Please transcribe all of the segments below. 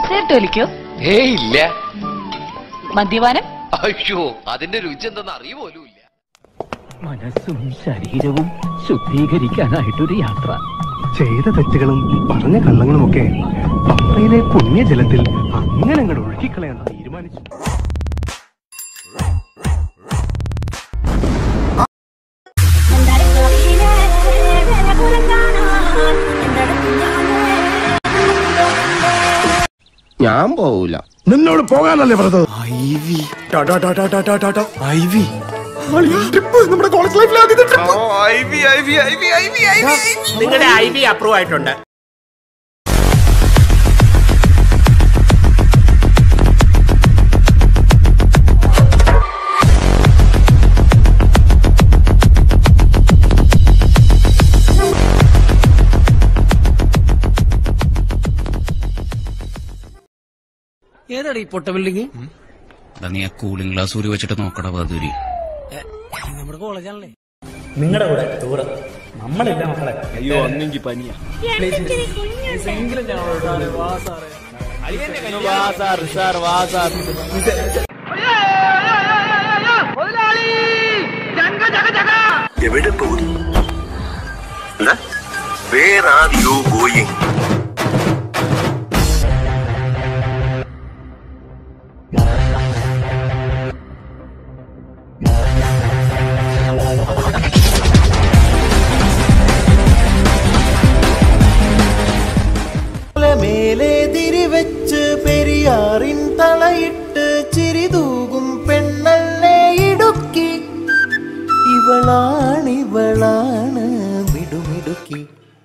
cigarette വലിക്കോ ഏയ് ഇല്ല മദ്യപാനം അയ്യോ അതിന്റെ രുചി എന്തെന്ന് അറിയ പോലും ഇല്ല മനസ്സും ശരീരവും ശുദ്ധീകരിക്കാനായിട്ടൊരു യാത്ര ചെയ്ത തെറ്റുകളും പറഞ്ഞ കള്ളങ്ങളുമൊക്കെ പമ്പയിലെ പുണ്യജലത്തിൽ അങ്ങനെ അങ്ങോട്ട് ഒഴുക്കിക്കളയാൻ തീരുമാനിച്ചു ഞാൻ പോവൂല നിന്നോട് പോകാനല്ലേ പറഞ്ഞത് നമ്മുടെ കോളേജ് ലൈഫിൽ നിങ്ങളുടെ ഐ വി അപ്രൂവ് ആയിട്ടുണ്ട് ഏതാണ് ഈ പൊട്ട ബിൽഡിംഗ് നീ ആ കൂളിംഗ് ഗ്ലാസ് ഊരി വെച്ചിട്ട് നോക്കടാ പതുരി നമ്മുടെ കോളേജാണല്ലേ നിങ്ങളുടെ കൂടെ ടൂറ് നമ്മളില്ല മക്കളെ അയ്യോ ഒന്നെങ്കിൽ പനിയാ എവിടെ പോകുന്നു വേർ ആർ യു ഗോയിങ് മേലെ തിരിവെച്ച് പെരിയാറിൻ തളയിട്ട് ചിരിതൂകും പെണ്ണല്ലേ ഇടുക്കി ഇവളാണിവളാണ് മിടുമിടുക്കി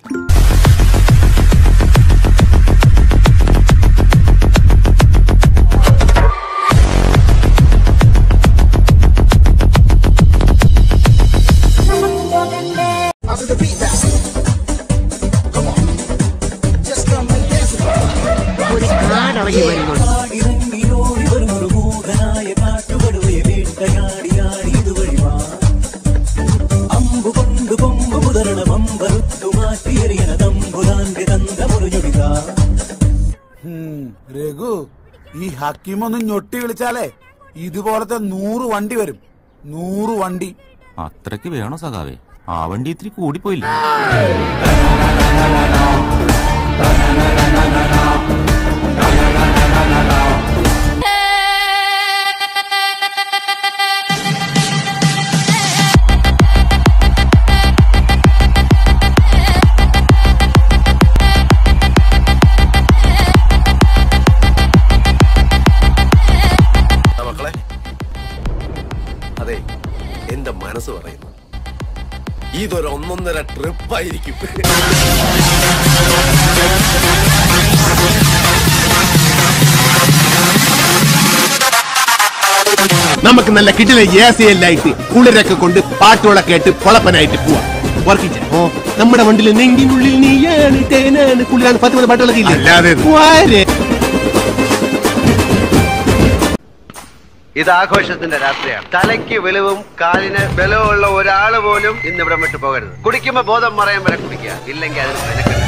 രഘു ഈ ഹക്കീം ഒന്ന് ഞൊട്ടി വിളിച്ചാലേ ഇതുപോലത്തെ നൂറ് വണ്ടി വരും നൂറ് വണ്ടി അത്രക്ക് വേണോ സഖാവേ ആ വണ്ടി ഇത്തിരി കൂടിപ്പോയില്ല മക്കളെ അതെ എന്റെ മനസ്സ് പറയുന്നു ഇതൊരു ഒന്നൊന്നര ട്രിപ്പായിരിക്കും നമുക്ക് നല്ല കിട്ടിലെ എ സി എല്ലായിട്ട് കുളിരൊക്കെ കൊണ്ട് പാട്ടുകളെ കേട്ട് പൊളപ്പനായിട്ട് പോവാം വർക്കിച്ച ഓ നമ്മുടെ വണ്ടിയിൽ നെങ്കിനുള്ളിൽ നീയാണ് തേനാണ് കുളിരാണ് പത്ത് പത്ത് പാട്ടുകളൊക്കെ ഇല്ലേ അല്ലാതെ ഇത് ആഘോഷത്തിന്റെ രാത്രിയാണ് തലയ്ക്ക് വെളിവും കാലിന് ബലവുമുള്ള ഒരാള് പോലും ഇന്ന് ഇവിടെ വിട്ടു പോകരുത് കുടിക്കുമ്പോ ബോധം മറയാൻ വരെ കുടിക്കുക ഇല്ലെങ്കിൽ അതിന് മെനക്കെട്ട്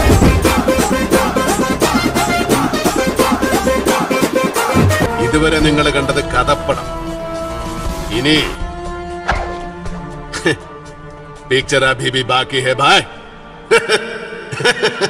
ഇതുവരെ നിങ്ങൾ കണ്ടത് കഥപ്പടം ഇനി പിക്ചർ അഭി ബി ബാക്കി ഹെ ഭായ്